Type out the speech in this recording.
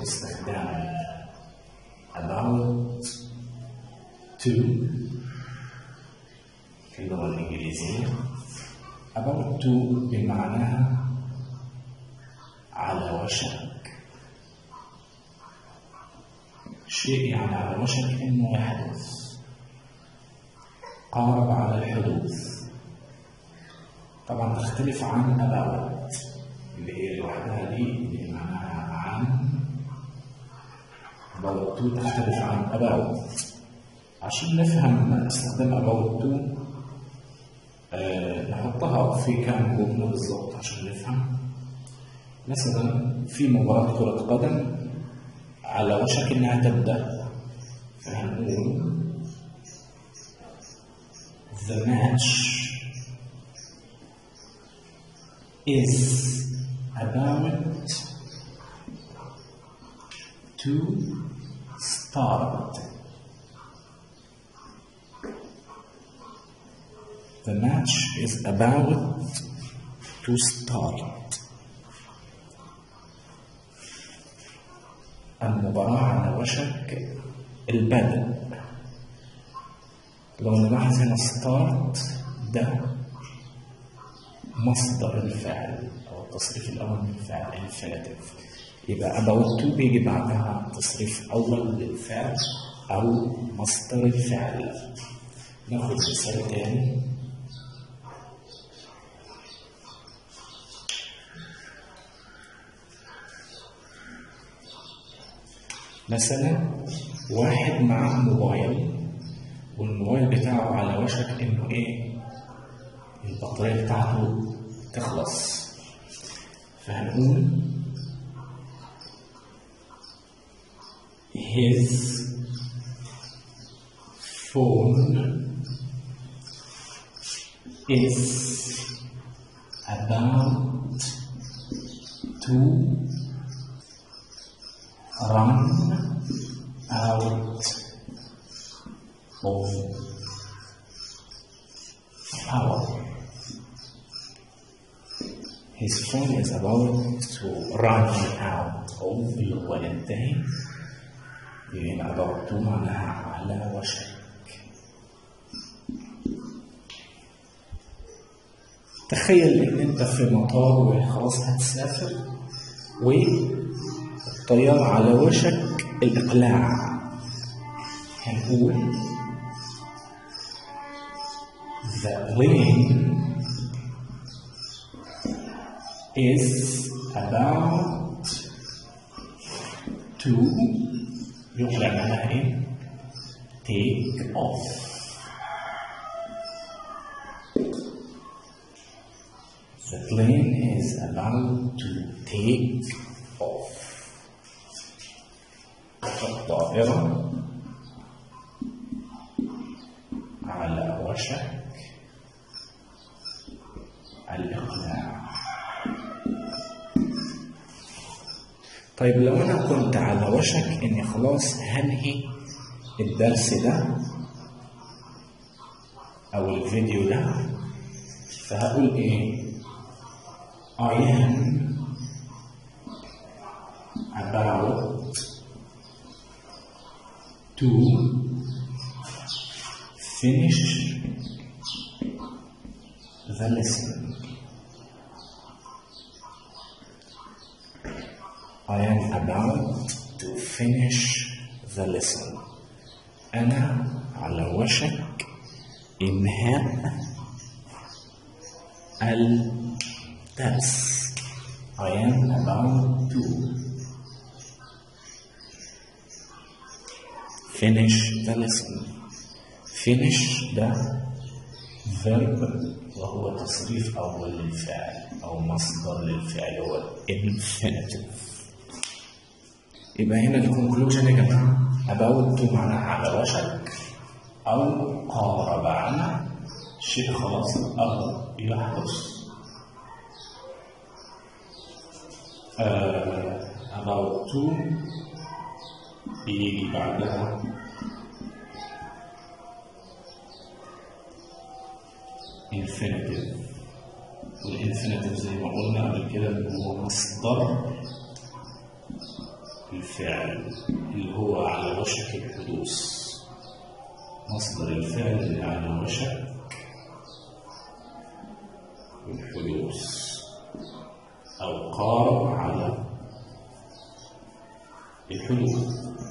استخدام about to في اللغة الإنجليزية about to بمعناها على وشك شيء يعني على وشك إنه يحدث قارب على الحدوث طبعا تختلف عن about اللي هي لوحدها دي اللي معناها عن about to تختلف عن about عشان نفهم استخدام about to آه نحطها في كام جملة بالظبط عشان نفهم مثلا في مباراة كرة قدم على وشك انها تبدأ فهنقول the match is about to start. The match is about to start. المباراة على وشك البدء لو نلاحظ هنا start ده مصدر الفعل أو التصريف الأول من الفعل infinitive يبقى about to بيجي بعدها تصريف أول للفعل أو مصدر الفعل ناخد مثال تاني مثلا واحد معاه موبايل والموبايل بتاعه على وشك انه ايه البطارية بتاعته تخلص فهنقول his phone is about to run out of power. His phone is about to run out of اللي هو ينتهي يبقى about to معناها على وشك تخيل ان انت في مطار وخلاص هتسافر والطيارة على وشك الإقلاع هنقول the plane is about to يقلع معناها ايه؟ take off The plane is about to take off الطائرة على وشك الإقلاع طيب لو أنا كنت على وشك إني خلاص هنهي الدرس ده أو الفيديو ده فهقول إيه I am about to finish the lesson. I am about to finish the lesson. أنا على وشك إنهاء الدرس. I am about to finish the lesson. finish ده verb وهو تصريف أول للفعل أو مصدر للفعل هو infinitive يبقى هنا الكونكلوجن يا جماعة about to معناها على وشك أو قارب على شيء خلاص أو يحدث uh, about to بيجي بعدها infinitive والinfinitive زي ما قلنا قبل كده إن هو مصدر الفعل اللي هو على وشك الحدوث مصدر الفعل اللي على وشك الحدوث أو قارب على الحدوث